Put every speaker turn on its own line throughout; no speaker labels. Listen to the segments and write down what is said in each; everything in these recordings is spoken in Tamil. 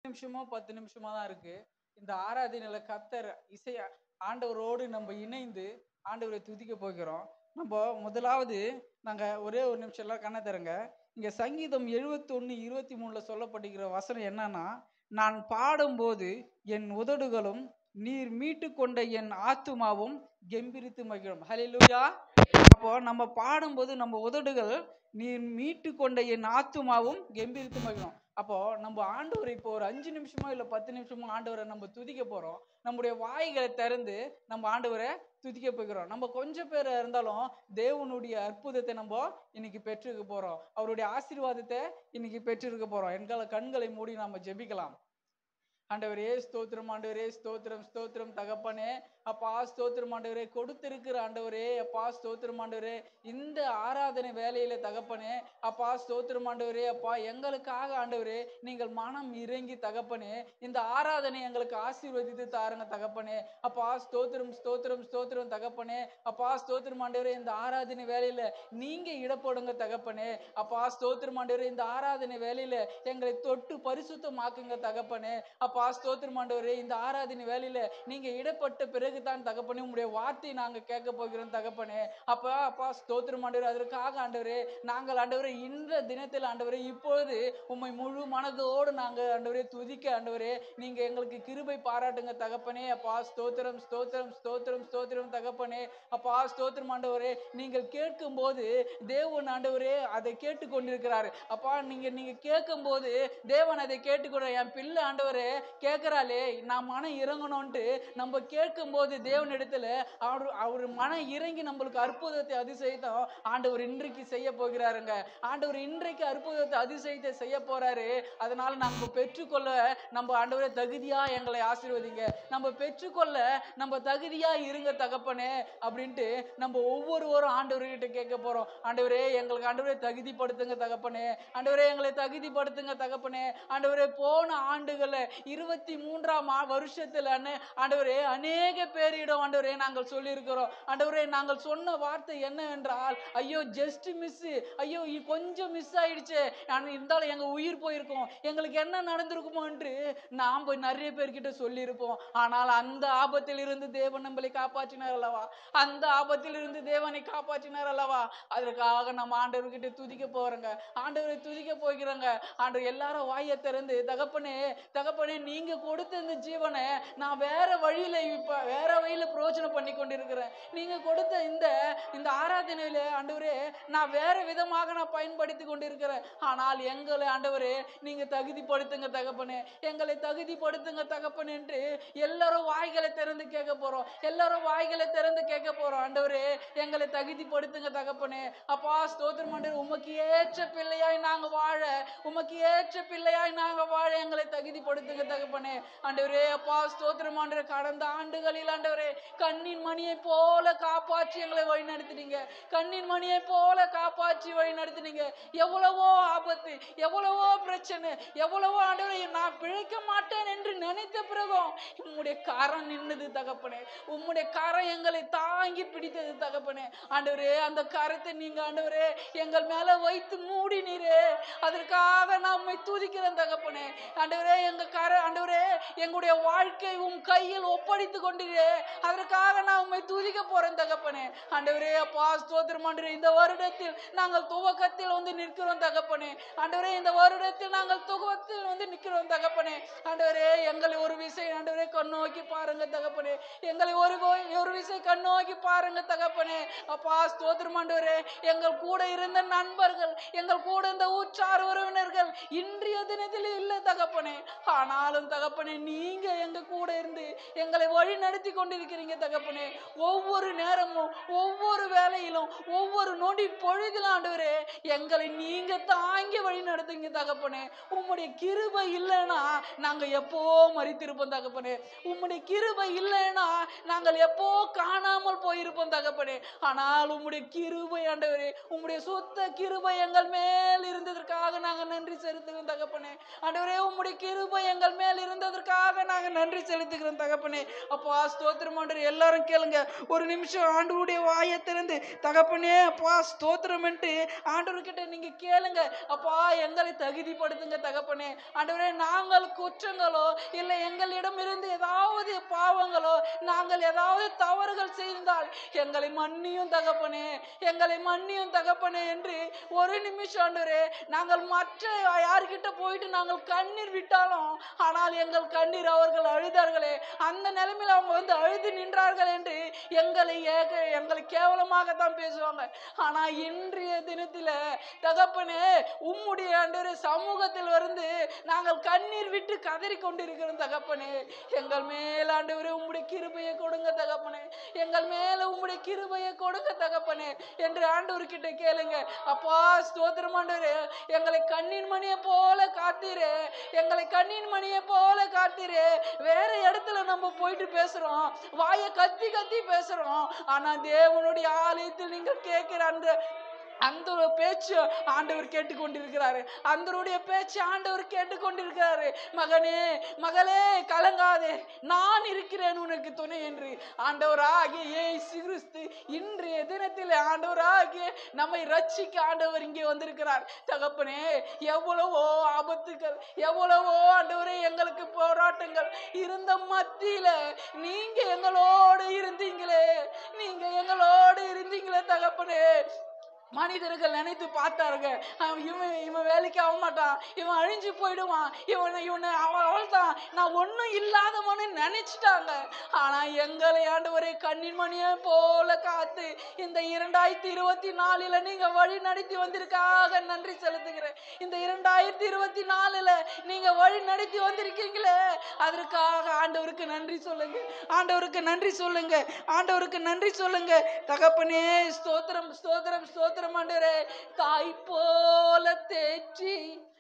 நிமிஷமோ பத்து நிமிஷமா தான் இருக்கு இந்த ஆராதனையில கத்தர் இசை ஆண்டவரோடு நம்ம இணைந்து ஆண்டவரை துதிக்க போகிறோம் நம்ம முதலாவது நாங்க ஒரே ஒரு நிமிஷம் எல்லாம் கண்ணை தருங்க இங்க சங்கீதம் 71 இருபத்தி மூணுல சொல்லப்படுகிற வசனம் என்னன்னா நான் பாடும்போது என் உதடுகளும் நீர் மீட்டு கொண்ட என் ஆத்துமாவும் கெம்பீரித்து மகிழும் ஹalleluya அப்போ நம்ம பாடும்போது நம்ம உதடுகள் நீர் மீட்டு கொண்ட என் ஆத்துமாவும் கெம்பீரித்து மகிழும் அப்போ நம்ம ஆண்டவரை இப்போ ஒரு அஞ்சு நிமிஷமோ இல்ல பத்து நிமிஷமோ ஆண்டவரை நம்ம துதிக்க போறோம் நம்முடைய வாய்களை திறந்து நம்ம ஆண்டவரை துதிக்க போகிறோம் நம்ம கொஞ்சம் பேர் இருந்தாலும் தேவனுடைய அற்புதத்தை நம்ம இன்னைக்கு பெற்றிருக்க போறோம் அவருடைய ஆசீர்வாதத்தை இன்னைக்கு பெற்றிருக்க போறோம் எங்களை கண்களை மூடி நாம ஜெபிக்கலாம் ஆண்டவரே ஸ்தோத்திரம் ஆண்டவரே ஸ்தோத்திரம் ஸ்தோத்திரம் தகப்பனே அப்பா ஸ்தோத்திரம் ஆண்டவரே கொடுத்திருக்கிற ஆண்டவரே அப்பா ஸ்தோத்திரம் ஆண்டவரே இந்த ஆராதனை வேலையில தகப்பனே அப்பா ஸ்தோத்திரம் ஆண்டவரே அப்பா எங்களுக்காக ஆண்டவரே நீங்கள் மனம் இறங்கி தகப்பனே இந்த ஆராதனை எங்களுக்கு ஆசீர்வதித்து தாருங்க தகப்பனே அப்பா ஸ்தோத்திரம் ஸ்தோத்திரம் ஸ்தோத்திரம் தகப்பனே அப்பா ஸ்தோத்திரம் ஆண்டவரே இந்த ஆராதனை வேலையில நீங்க இடப்படுங்க தகப்பனே அப்பா ஸ்தோத்திரம் ஆண்டவரே இந்த ஆராதனை வேலையில எங்களை தொட்டு பரிசுத்தமாக்குங்க தகப்பனே அப்பா ஸ்தோத்திரம் ஆண்டவரே இந்த ஆராதனை வேலையில நீங்க இடப்பட்ட பிறகுதான் தகப்பனே உங்களுடைய வார்த்தையை நாங்க கேட்க போகிறோம் தகப்பனே அப்பா அப்பா ஸ்தோத்திரம் ஆண்டவரே அதற்காக ஆண்டவரே நாங்கள் ஆண்டவரே இந்த தினத்தில் ஆண்டவரே இப்பொழுது உம்மை முழு மனதோடு நாங்க ஆண்டவரே துதிக்க ஆண்டவரே நீங்க எங்களுக்கு கிருபை பாராட்டுங்க தகப்பனே அப்பா ஸ்தோத்திரம் ஸ்தோத்திரம் ஸ்தோத்திரம் ஸ்தோத்திரம் தகப்பனே அப்பா ஸ்தோத்திரம் ஆண்டவரே நீங்கள் கேட்கும் போது தேவன் ஆண்டவரே அதை கேட்டு கொண்டிருக்கிறாரு அப்பா நீங்க நீங்க கேட்கும் போது தேவன் அதை கேட்டுக்கொள்ள என் பிள்ளை ஆண்டவரே கேட்கிறாளே நான் மனம் இறங்கணும்ட்டு நம்ம கேட்கும் போது தேவன் இடத்துல அவர் அவர் மனம் இறங்கி நம்மளுக்கு அற்புதத்தை அதிசயத்தம் ஆண்டவர் இன்றைக்கு செய்ய போகிறாருங்க ஆண்டவர் இன்றைக்கு அற்புதத்தை அதிசயத்தை செய்ய போறாரு அதனால நம்ம பெற்றுக்கொள்ள நம்ம ஆண்டவரே தகுதியா எங்களை ஆசீர்வதிங்க நம்ம பெற்றுக்கொள்ள நம்ம தகுதியா இருங்க தகப்பனே அப்படின்ட்டு நம்ம ஒவ்வொருவரும் ஆண்டவர்கிட்ட கேட்க போறோம் ஆண்டவரே எங்களுக்கு ஆண்டவரே தகுதிப்படுத்துங்க தகப்பனே ஆண்டவரே எங்களை தகுதிப்படுத்துங்க தகப்பனே ஆண்டவரே போன ஆண்டுகள்ல இருபத்தி மூன்றாம் ஆ- வருஷத்துல அண்ணே- ஆண்டவரே அநேக பேரிடம் ஆண்டவரே நாங்கள் சொல்லியிருக்கிறோம் ஆண்டவரே நாங்கள் சொன்ன வார்த்தை என்ன என்றால் ஐயோ ஜஸ்ட் மிஸ் ஐயோ இ- கொஞ்சம் மிஸ் ஆயிடுச்சு ஆனா இருந்தாலும் எங்க உயிர் போயிருக்கோம் எங்களுக்கு என்ன நடந்திருக்குமோ என்று நாம் போய் நிறைய பேர்கிட்ட சொல்லியிருப்போம் ஆனால் அந்த ஆபத்தில் இருந்து தேவன் நம்மளை காப்பாற்றினார் அல்லவா அந்த ஆபத்தில் இருந்து தேவனை காப்பாற்றினார் அல்லவா அதற்காக நம்ம ஆண்டவர்கிட்ட துதிக்க போறோங்க ஆண்டவரை துதிக்க போகிறோங்க ஆண்டவர் எல்லாரும் வாயை திறந்து தகப்பனே தகப்பனே நீங்க கொடுத்த இந்த ஜீவனை நான் வேற வழியில இப்ப வேற வழியில பிரயோஜனம் பண்ணி கொண்டிருக்கிறேன் நீங்க கொடுத்த இந்த இந்த ஆராதனையில ஆண்டவரே நான் வேற விதமாக நான் பயன்படுத்தி கொண்டிருக்கிறேன் ஆனால் எங்களை ஆண்டவரே நீங்க தகுதிப்படுத்துங்க தகப்பனே எங்களை தகுதிப்படுத்துங்க தகப்பன் என்று எல்லாரும் வாய்களை திறந்து கேட்க போறோம் எல்லாரும் வாய்களை திறந்து கேட்க போறோம் ஆண்டவரே எங்களை தகுதிப்படுத்துங்க தகப்பனே அப்பா ஸ்தோத்திரம் ஆண்டவரே உமக்கு ஏற்ற பிள்ளையாய் நாங்க வாழ உமக்கு ஏற்ற பிள்ளையாய் நாங்க வாழ எங்களை தகுதிப்படுத்துங்க தகப்பனே ஆண்டவரே அப்பா ஸ்தோத்திரம் ஆண்டவரே கடந்த ஆண்டுகளில் ஆண்டவரே கண்ணின் மணியை போல காப்பாற்றி எங்களை வழி நடத்தினீங்க கண்ணின் மணியை போல காப்பாற்றி வழி நடத்தினீங்க எவ்வளவோ ஆபத்து எவ்வளவோ பிரச்சனை எவ்வளவோ ஆண்டவரே நான் பிழைக்க மாட்டேன் என்று நினைத்த பிறகும் உம்முடைய கரம் நின்னது தகப்பனே உம்முடைய கரம் எங்களை தாங்கி பிடித்தது தகப்பனே ஆண்டவரே அந்த கரத்தை நீங்க ஆண்டவரே எங்கள் மேல வைத்து மூடினீரே அதற்காக நான் உம்மை துதிக்கிறேன் தகப்பனே ஆண்டவரே எங்க கர ஆண்டவரே எங்களுடைய வாழ்க்கை உம் கையில் ஒப்படைத்து கொண்டீரே அதற்காக நான் உம்மை துதிக்க போறேன் தகப்பனே ஆண்டவரே அப்பா ஸ்தோத்திரம் ஆண்டவரே இந்த வருடத்தில் நாங்கள் துவக்கத்தில் வந்து நிற்கிறோம் தகப்பனே ஆண்டவரே இந்த வருடத்தில் நாங்கள் துவக்கத்தில் வந்து நிற்கிறோம் தகப்பனே ஆண்டவரே எங்களை ஒரு விசை ஆண்டவரே கண்ணோக்கி பாருங்க தகப்பனே எங்களை ஒரு கோ- ஒரு விசை கண்ணோக்கி பாருங்க தகப்பனே அப்பா ஸ்தோத்திரம் ஆண்டவரே எங்கள் கூட இருந்த நண்பர்கள் எங்கள் கூட இருந்த உற்றார் உறவினர்கள் இன்றைய தினத்தில் இல்லை தகப்பனே ஆனாலும் தகப்பனே நீங்க எங்க கூட இருந்து எங்களை வழி நடத்தி கொண்டிருக்கிறீங்க தகப்பனே ஒவ்வொரு நேரமும் ஒவ்வொரு வேலையிலும் ஒவ்வொரு நொடி பொழுதிலும் ஆண்டவரே எங்களை நீங்க தாங்கி வழி நடத்துங்க தகப்பனே உம்முடைய கிருபை இல்லைன்னா நாங்க எப்போ மறித்திருப்போம் தகப்பனே உம்முடைய கிருபை இல்லைன்னா நாங்கள் எப்போ காணாமல் போயிருப்போம் தகப்பனே ஆனால் உம்முடைய கிருபை ஆண்டவரே உம்முடைய சுத்த கிருபை எங்கள் மேல் இருந்ததற்காக நாங்க நன்றி செலுத்துகிறோம் தகப்பனே ஆண்டவரே உம்முடைய கிருபை எங்கள் மேல் இருந்ததற்காக நாங்க நன்றி செலுத்துகிறோம் தகப்பனே அப்பா ஸ்தோத்திரம் ஆண்டவரே எல்லாரும் கேளுங்க ஒரு நிமிஷம் ஆண்டவருடைய வாயை திறந்து தகப்பனே அப்பா ஸ்தோத்திரம்ன்ட்டு ஆண்டவர்கிட்ட நீங்க கேளுங்க அப்பா எங்களை தகுதிப்படுத்துங்க தகப்பனே ஆண்டவரே நாங்கள் குற்றங்களோ இல்லை எங்களிடம் இருந்து ஏதாவது பாவங்களோ நாங்கள் ஏதாவது தவறுகள் செய்தால் எங்களை மன்னியும் தகப்பனே எங்களை மன்னியும் தகப்பனே என்று ஒரு நிமிஷம் ஆண்டவரே நாங்கள் மற்ற யார்கிட்ட போயிட்டு நாங்கள் கண்ணீர் விட்டாலும் ஆனால் எங்கள் கண்ணீர் அவர்கள் அழுதார்களே அந்த நிலைமையில் அவங்க வந்து அழுது நின்றார்கள் என்று எங்களை ஏக எங்களை கேவலமாக தான் பேசுவாங்க ஆனா இன்றைய தினத்தில தகப்பனே உம்முடைய ஆண்டவரே சமூகத்தில் வந்து நாங்கள் கண்ணீர் விட்டு கதறி கொண்டிருக்கிறோம் தகப்பனே எங்கள் மேல் ஆண்டவரே உம்முடைய கிருபையை கொடுங்க தகப்பனே எங்கள் மேல உம்முடைய கிருபையை கொடுங்க தகப்பனே என்று ஆண்டவர்கிட்ட கேளுங்க அப்பா ஸ்தோத்திரம் ஆண்டவரே எங்களை கண்ணின் மணியை போல காத்தீரே எங்களை கண்ணின் மணியை போல காத்தீரே வேற இடத்துல நம்ம போயிட்டு பேசுறோம் வாயை கத்தி கத்தி பேசுறோம் ஆனா தேவனுடைய ஆலயத்தில் நீங்கள் கேட்கிற அந்த அந்த ஒரு பேச்சு ஆண்டவர் கேட்டுக்கொண்டிருக்கிறாரு அந்தருடைய பேச்சு ஆண்டவர் கேட்டுக்கொண்டிருக்கிறாரு மகனே மகளே கலங்காதே நான் இருக்கிறேன் உனக்கு துணை என்று ஆண்டவராகிய இயேசு கிறிஸ்து இன்றைய தினத்தில் ஆண்டவராகிய நம்மை ரட்சிக்க ஆண்டவர் இங்கே வந்திருக்கிறார் தகப்பனே எவ்வளவோ ஆபத்துகள் எவ்வளவோ ஆண்டவரே எங்களுக்கு போராட்டங்கள் இருந்த மத்தியில நீங்க எங்களோடு இருந்தீங்களே நீங்க எங்களோடு இருந்தீங்களே தகப்பனே மனிதர்கள் நினைத்து பார்த்தாருங்க அவன் இவன் இவன் வேலைக்கு ஆக மாட்டான் இவன் அழிஞ்சு போயிடுவான் இவனை இவனை அவன் அவள்தான் நான் ஒன்றும் இல்லாதவனு நினைச்சிட்டாங்க ஆனா எங்களை ஆண்டவரை கண்ணின் மணியை போல காத்து இந்த இரண்டாயிரத்தி இருபத்தி நாலுல நீங்க வழி நடத்தி வந்திருக்காக நன்றி செலுத்துகிறேன் இந்த இரண்டாயிரத்தி இருபத்தி நாலுல நீங்க வழி நடத்தி வந்திருக்கீங்களே அதற்காக ஆண்டவருக்கு நன்றி சொல்லுங்க ஆண்டவருக்கு நன்றி சொல்லுங்க ஆண்டவருக்கு நன்றி சொல்லுங்க தகப்பனே ஸ்தோத்திரம் ஸ்தோத்திரம் ஸ்தோத்திரம் ஆண்டவரே தாய் போல தேற்றி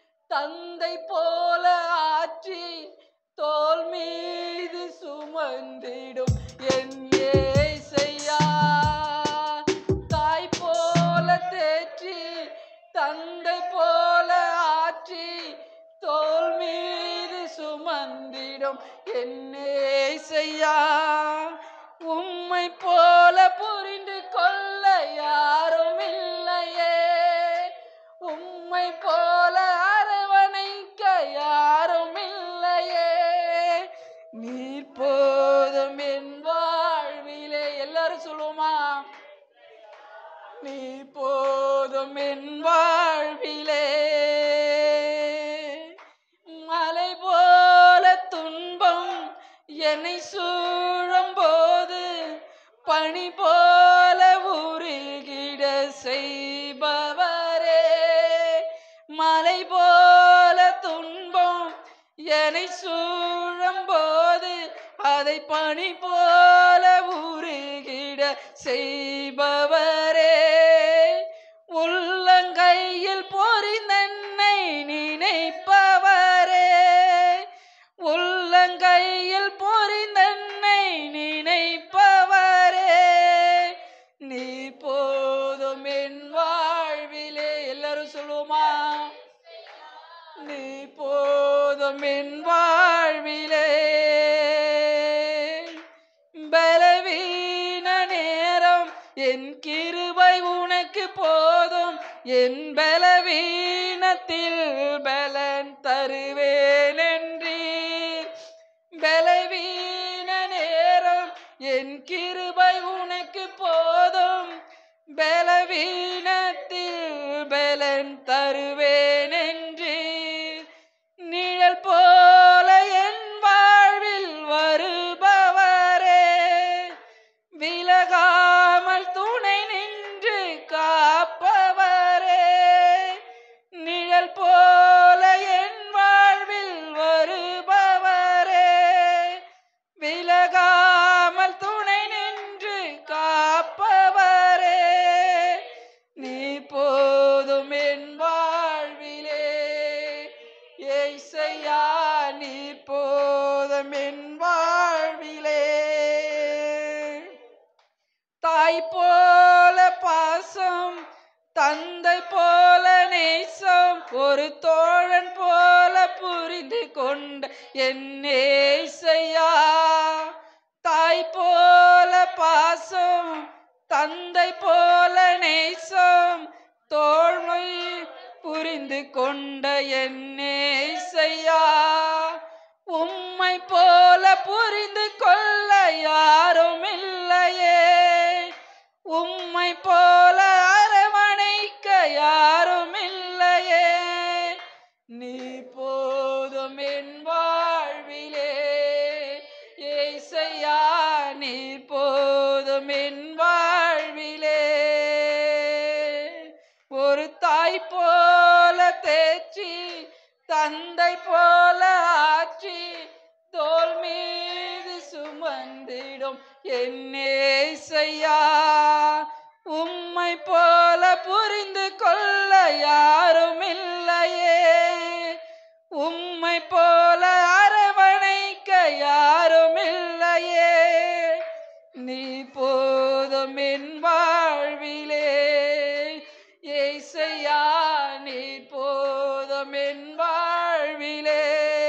தந்தை போல ஆற்றி தோல் மீது சுமந்திடும் என் ஏசையா தாய் போல தேற்றி தந்தை போல ஆற்றி தோல் மீது சுமந்திடும் என்னேசையா உம்மை போல புரிந்து கொள்ள யாரும் இல்லையே உம்மை போல அரவணைக்க யாரும் இல்லையே நீர் போதும் என் வாழ்விலே எல்லாரும் சொல்லுவோமா நீ போதும் என் வாழ்விலே மலை போல துன்பம் என்னை சூழும் போது பனி போல உருகிட செய்பவரே மலை போல துன்பம் என்னை சூழும் போது அதை பனி போல உருகிட செய்பவரே உள்ளங்கையில் பொறிந்தன்னை நினைப்பவரே உள்ளங்கையில் பொறிந்தன்னை நினைப்பவரே நீ போதும் என் வாழ்விலே எல்லாரும் சொல்லுவோமா நீ போதும் என் வாழ்விலே பலவீன நேரம் என் கிருபை உனக்கு போதும் என் பலவீனத்தில் பலன் தருவேன் என்றீர் பலவீன நேரம் என் கிருபை உனக்கு போதும் பலவீனத்தில் பலன் தருவேன் என்றீர் நிழல் போல என் வாழ்வில் வருபவரே விலகாமல் துணை நின்று காப்பவரே நிழல் போல என் வாழ்வில் வருபவரே விலகாமல் துணை நின்று காப்பவரே நீ போதும் என் வாழ்விலே என்னேசையா தாய் போல பாசம் தந்தை போல நேசம் தோழ்மை புரிந்து கொண்ட என்னேசையா உம்மை போல புரிந்து கொள்ள யாரும் இல்லையே உம்மை போல அரவணைக்க யாரும் இல்லையே நீ போதும் என் வாழ்விலே ஏசையா நீ போதும் என் வாழ்விலே ஒரு தாய் போல தேற்றி தந்தை போல ஆற்றி தோல் மீது சுமந்திடும் என்னேசையா உம்மை போல புரிந்து கொள்ள யாரும் இல்லையே உம்மை போல அரவணைக்க யாரும் இல்லையே நீ போதும் என் வாழ்விலே ஏசையா நீ போதும் என் வாழ்விலே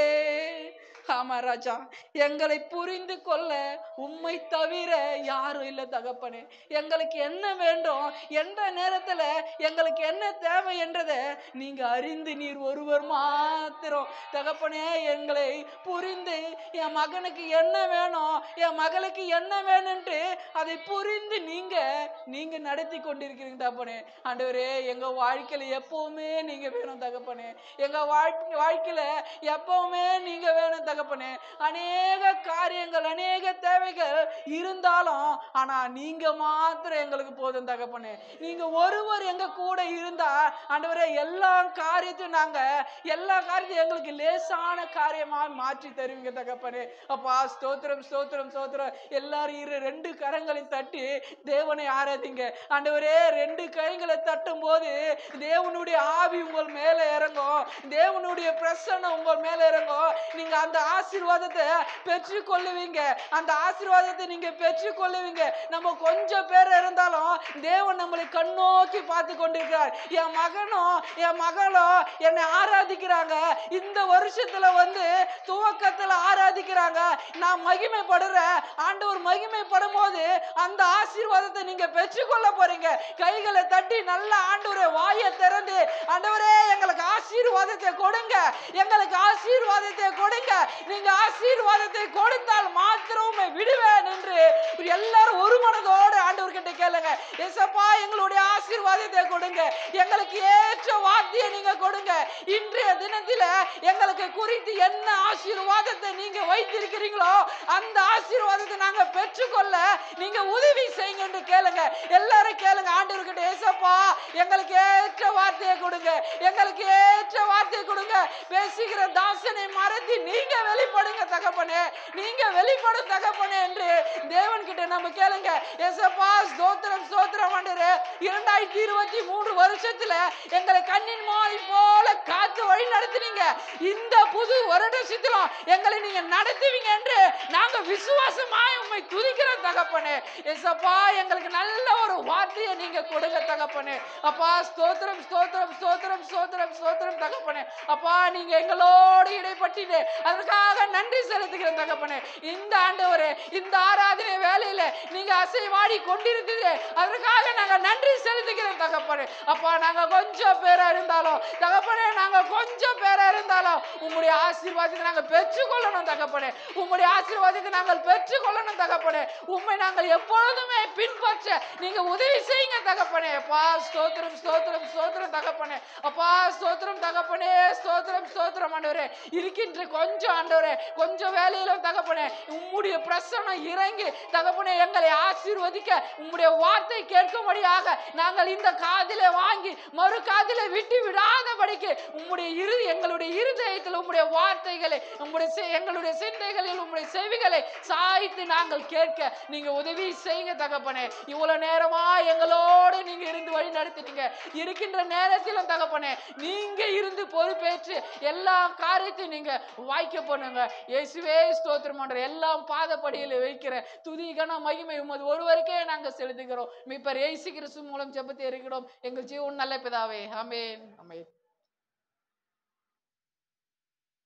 ஆமா ராஜா எங்களை புரிந்து கொள்ள உம்மை தவிர யாரும் இல்லை தகப்பனே எங்களுக்கு என்ன வேண்டும் எந்த நேரத்துல எங்களுக்கு என்ன தேவை என்றதை நீங்க அறிந்து நீர் ஒருவர் மாத்திரம் தகப்பனே எங்களை புரிந்து என் மகனுக்கு என்ன வேணும் என் மகளுக்கு என்ன வேணும்ட்டு அதை புரிந்து நீங்க நீங்க நடத்தி கொண்டிருக்கிறீங்க தகப்பனே ஆண்டவரே எங்க வாழ்க்கையில எப்பவுமே நீங்க வேணும் தகப்பனே எங்க வாழ்க்கை வாழ்க்கையில எப்பவுமே நீங்க வேணும் தகப்பனே அநேக காரியங்கள் அநேக தேவைகள் இருந்தாலும் ஆனா நீங்க மாத்திரம் எங்களுக்கு போதும் தகப்பனே நீங்க ஒருவர் எங்க கூட இருந்தா ஆண்டவரே எல்லா காரியத்தையும் நாங்க எல்லா காரியத்தையும் எங்களுக்கு லேசான காரியமா மாற்றி தருவீங்க தகப்பனே அப்பா ஸ்தோத்திரம் ஸ்தோத்திரம் ஸ்தோத்திரம் எல்லாரும் இரு ரெண்டு கரங்களை தட்டி தேவனை ஆராதிங்க ஆண்டவரே ரெண்டு கைகளை தட்டும் போது தேவனுடைய ஆவி உங்கள் மேல இறங்கும் தேவனுடைய பிரசன்னம் உங்கள் மேல இறங்கும் நீங்க அந்த ஆசீர்வாதத்தை பெற்று கொள்ளுவீங்க அந்த ஆசீர்வாதத்தை நீங்க பெற்று கொள்ளுவீங்க நம்ம கொஞ்சம் பேர் இருந்தாலும் தேவன் நம்மளை கண்ணோக்கி பார்த்து கொண்டிருக்கிறார் என் மகனும் என் மகளும் என்னை ஆராதிக்கிறாங்க இந்த வருஷத்துல வந்து துவக்கத்துல ஆராதிக்கிறாங்க நான் மகிமைப்படுறேன் ஆண்டவர் மகிமைப்படும் போது அந்த ஆசீர்வாதத்தை நீங்க பெற்றுக்கொள்ள போறீங்க கைகளை தட்டி நல்ல ஆண்டவரே வாயை திறந்து ஆண்டவரே எங்களுக்கு ஆசீர்வாதத்தை கொடுங்க எங்களுக்கு ஆசீர்வாதத்தை கொடுங்க நீங்க ஆசீர்வாதத்தை கொடுத்தால் மாத்திரம் உம்மை விடுவேன் என்று எல்லாரும் ஒரு மனதோடு ஆண்டவர்கிட்ட கேளுங்க ஏசப்பா எங்களுடைய ஆசீர்வாதத்தை கொடுங்க எங்களுக்கு ஏற்ற வார்த்தையை நீங்க கொடுங்க இன்றைய தினத்தில எங்களுக்கு குறித்து என்ன ஆசீர்வாதத்தை நீங்க வைத்திருக்கிறீங்களோ அந்த ஆசீர்வாதத்தை நாங்க பெற்றுக்கொள்ள நீங்க உதவி செய்யுங்க என்று கேளுங்க எல்லாரும் கேளுங்க ஆண்டவர்கிட்ட ஏசப்பா எங்களுக்கு ஏற்ற வார்த்தையை கொடுங்க எங்களுக்கு ஏற்ற வார்த்தையை கொடுங்க பேசுகிற தாசனை மறந்து நீங்க வெளிப்படுங்க தகப்பனே நீங்க வெளிப்படும் தகப்பனே என்று தேவன் கிட்ட நம்ம கேளுங்க ஏசப்பா ஸ்தோத்திரம் ஸ்தோத்திரம் ஆண்டவரே இரண்டாயிரத்தி இருபத்தி மூன்று வருஷத்துல எங்களை கண்ணின் மாதிரி போல காத்து வழி நடத்துனீங்க இந்த புது வருடத்திலும் எங்களை நீங்க நடத்துவீங்க என்று நாங்க விசுவாசமாய் உண்மை துதிக்கிற தகப்பனே ஏசப்பா எங்களுக்கு நல்ல ஒரு வார்த்தையை நீங்க கொடுங்க தகப்பனே அப்பா ஸ்தோத்திரம் ஸ்தோத்திரம் ஸ்தோத்திரம் ஸ்தோத்திரம் ஸ்தோத்திரம் தகப்பனே அப்பா நீங்க எங்களோடு இடைப்பட்டீங்க அதற்காக நன்றி செலுத்துகிற தகப்பனே இந்த ஆண்டவரே இந்த ஆராதனை வேலையில நீங்க அசைவாடி கொண்டிருந்தது அதற்காக நாங்க நன்றி செலுத்துகிற தகப்பனே அப்பா நாங்க கொஞ்சம் பேரா இருந்தாலும் தகப்பனே நாங்க கொஞ்சம் பேரா இருந்தாலும் உங்களுடைய ஆசீர்வாதத்தை நாங்க பெற்றுக்கொள்ளணும் தகப்பனே உங்களுடைய ஆசீர்வாதத்தை நாங்கள் பெற்றுக்கொள்ளணும் தகப்பனே உண்மை நாங்கள் எப்பொழுதுமே பின்பற்ற நீங்க உதவி செய்யுங்க தகப்பனே அப்பா ஸ்தோத்திரம் ஸ்தோத்திரம் ஸ்தோத்திரம் தகப்பனே அப்பா ஸ்தோத்திரம் தகப்பனே ஸ்தோத்திரம் ஸ்தோத்திரம் ஆண்டவரே இருக்கின்ற கொஞ்சம் ஆண்டவரே கொஞ்சம் வேலையிலும் தகப்பனே உம்முடைய பிரசனம் இறங்கி தகப்பனே எங்களை ஆசீர்வதிக்க உம்முடைய வார்த்தை கேட்கும்படியாக நாங்கள் இந்த காதிலே வாங்கி மறு காதிலே விட்டு விடாதபடிக்கு உம்முடைய இரு எங்களுடைய இருதயத்தில் உம்முடைய வார்த்தைகளை உம்முடைய செ- எங்களுடைய சிந்தைகளில் உம்முடைய செவிகளை சாய்த்து நாங்கள் கேட்க நீங்க உதவி செய்யுங்க தகப்பனே இவ்வளவு நேரமா எங்களோடு நீங்க இருந்து வழி நடத்திட்டீங்க இருக்கின்ற நேரத்திலும் தகப்பனே நீங்க இருந்து பொறுப்பேற்று எல்லா காரியத்தையும் நீங்க வாய்க்க பண்ணுங்க இயேசுவே ஸ்தோத்திரம் பண்ற எல்லாம் பாதப்படியில் வைக்கிற துதி கன மகிமை உமது ஒருவருக்கே நாங்க செலுத்துகிறோம் மீப்பர் இயேசு கிறிஸ்து மூலம் ஜெபத்தை இருக்கிறோம் எங்கள் ஜீவன் நல்ல பிதாவே ஆமென் ஆமென்